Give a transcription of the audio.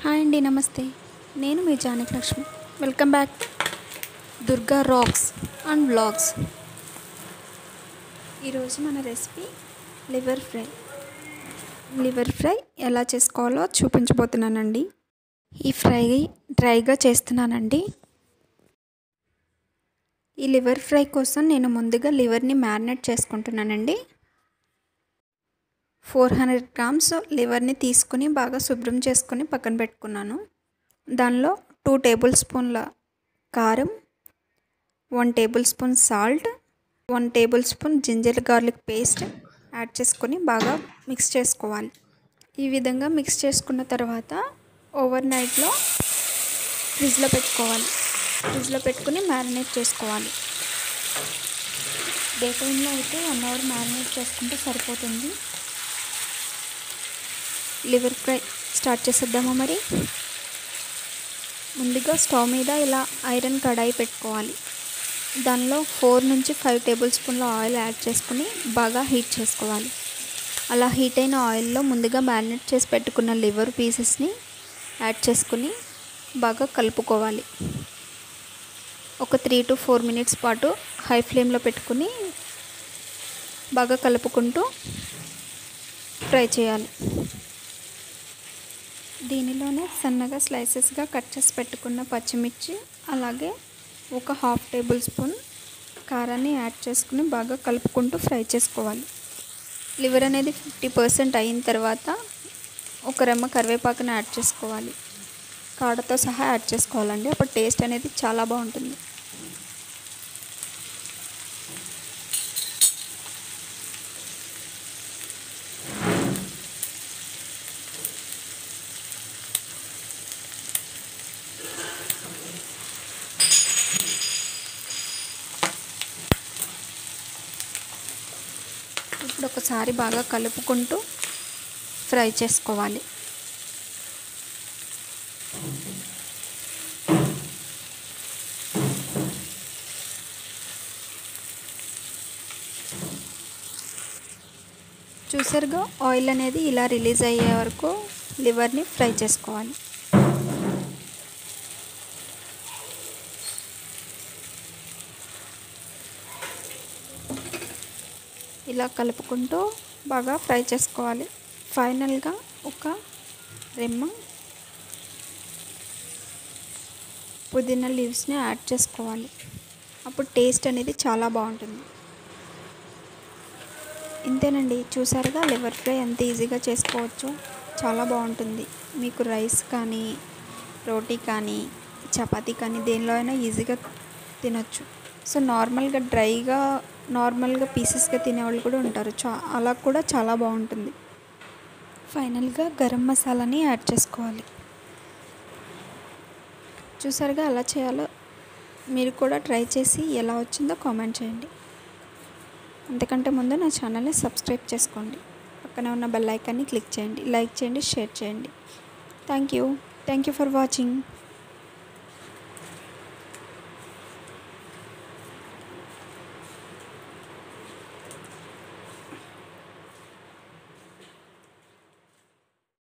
hi అండి నమస్తే నేను మీ Janaki Lakshmi welcome back to Durga rocks and vlogs ఈరోజు మన recipe liver fry liver fry ఎలా చేసుకోవాలో చూపించబోతున్నానండి ఈ ఫ్రై డ్రైగా చేస్తున్నానండి ఈ లివర్ ఫ్రై కోసం నేను ముందుగా లివర్ని మ్యారినేట్ చేసుకుంటున్నానండి ఫోర్ హండ్రెడ్ గ్రామ్స్ లివర్ని తీసుకుని బాగా శుభ్రం చేసుకొని పక్కన పెట్టుకున్నాను దానిలో టూ టేబుల్ స్పూన్ల కారం one tablespoon salt one tablespoon ginger garlic paste add చేసుకొని బాగా మిక్స్ చేసుకోవాలి ఈ విధంగా మిక్స్ చేసుకున్న తర్వాత ఓవర్ నైట్లో ఫ్రిడ్జ్లో పెట్టుకోవాలి ఫ్రిడ్జ్లో పెట్టుకుని మ్యారినేట్ చేసుకోవాలి డే టైంలో అయితే వన్ అవర్ మ్యారినేట్ చేసుకుంటే సరిపోతుంది లివర్ ఫ్రై స్టార్ట్ చేసేద్దామా మరి ముందుగా స్టవ్ మీద ఇలా ఐరన్ కడాయి పెట్టుకోవాలి దానిలో ఫోర్ నుంచి ఫైవ్ టేబుల్ స్పూన్ల ఆయిల్ యాడ్ చేసుకుని బాగా హీట్ చేసుకోవాలి అలా హీట్ అయిన ఆయిల్లో ముందుగా మ్యారినేట్ చేసి పెట్టుకున్న లివర్ పీసెస్ని యాడ్ చేసుకుని బాగా కలుపుకోవాలి ఒక త్రీ టు ఫోర్ మినిట్స్ పాటు హై ఫ్లేమ్లో పెట్టుకుని బాగా కలుపుకుంటూ ఫ్రై చేయాలి దీనిలోనే సన్నగా స్లైసెస్గా కట్ చేసి పెట్టుకున్న పచ్చిమిర్చి అలాగే ఒక హాఫ్ టేబుల్ స్పూన్ కారాన్ని యాడ్ చేసుకుని బాగా కలుపుకుంటూ ఫ్రై చేసుకోవాలి లివర్ అనేది ఫిఫ్టీ పర్సెంట్ అయిన తర్వాత ఒక రెమ్మ కరివేపాకుని యాడ్ చేసుకోవాలి కాడతో సహా యాడ్ చేసుకోవాలండి అప్పుడు టేస్ట్ అనేది చాలా బాగుంటుంది ఇప్పుడు ఒకసారి బాగా కలుపుకుంటూ ఫ్రై చేసుకోవాలి చూసారుగా ఆయిల్ అనేది ఇలా రిలీజ్ అయ్యే వరకు లివర్ని ఫ్రై చేసుకోవాలి ఇలా కలుపుకుంటూ బాగా ఫ్రై చేసుకోవాలి ఫైనల్గా ఒక రెమ్మ పుదీనా లీవ్స్ని యాడ్ చేసుకోవాలి అప్పుడు టేస్ట్ అనేది చాలా బాగుంటుంది ఇంతేనండి చూసారుగా లివర్ ఫ్రై ఎంత ఈజీగా చేసుకోవచ్చు చాలా బాగుంటుంది మీకు రైస్ కానీ రోటీ కానీ చపాతీ కానీ దేనిలో అయినా ఈజీగా తినొచ్చు సో నార్మల్గా డ్రైగా నార్మల్గా పీసెస్గా తినేవాళ్ళు కూడా ఉంటారు చా అలా కూడా చాలా బాగుంటుంది ఫైనల్గా గరం మసాలాని యాడ్ చేసుకోవాలి చూసారుగా ఎలా చేయాలో మీరు కూడా ట్రై చేసి ఎలా వచ్చిందో కామెంట్ చేయండి అంతకంటే ముందు నా ఛానల్ని సబ్స్క్రైబ్ చేసుకోండి పక్కన ఉన్న బెల్ ఐకాన్ని క్లిక్ చేయండి లైక్ చేయండి షేర్ చేయండి thank you thank you for watching